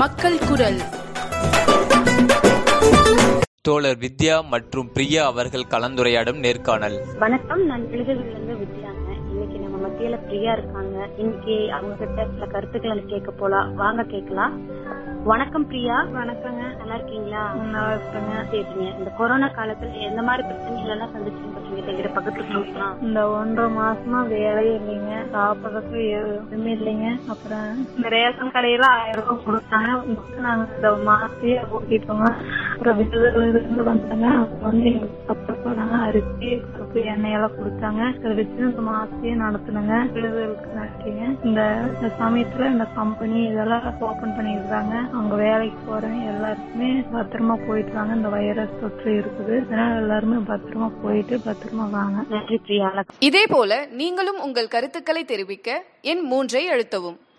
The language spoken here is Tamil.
மக்கள் குரல் தோழர் வித்யா மற்றும் பிரியா அவர்கள் கலந்துரையாடும் நேர்காணல் வணக்கம் நான் விழுதுகளிலிருந்து வித்யாங்க இன்னைக்கு நம்ம மத்தியில பிரியா இருக்காங்க இன்னைக்கு அவங்க கிட்ட சில கருத்துக்களை கேட்க போலாம் வாங்க கேட்கலாம் வணக்கம் பிரியா வணக்கங்க நல்லா இருக்கீங்களா நல்லா இருக்கேங்க சரிங்க இந்த கொரோனா காலத்துல எந்த மாதிரி பிரச்சனைகள் எல்லாம் சந்திச்சீங்க எங்கிட்ட பக்கத்துல இந்த ஒன்றரை மாசமா வேலையே இல்லைங்க சாப்பிடறதுக்கு எதுவுமே இல்லைங்க அப்புறம் இந்த ரேஷன் கடையில ஆயிரம் ரூபாய் கொடுத்தாங்க நாங்க இந்த மாசத்தையே ஓட்டிட்டோங்க அப்புறம் விருதுல இருந்து வந்தாங்க அவங்க வந்து எங்களுக்கு சப்போர்ட் பண்ணாங்க அரிசி பருப்பு எண்ணெய் எல்லாம் கொடுத்தாங்க அதை வச்சு இந்த மாசத்தையே நடத்துனாங்க விருதுகளுக்கு நன்றிங்க இந்த இந்த சமயத்துல இந்த கம்பெனி இதெல்லாம் ஓபன் பண்ணிருக்காங்க அங்க வேலைக்கு போறவங்க எல்லாருக்குமே பத்திரமா போயிட்டு வாங்க இந்த வைரஸ் தொற்று இருக்குது அதனால எல்லாருமே பத்திரமா போயிட்டு பத்திரமா வாங்க நன்றி பிரியா இதேபோல நீங்களும் உங்கள் கருத்துக்களை தெரிவிக்க எண் மூன்றை அழுத்தவும்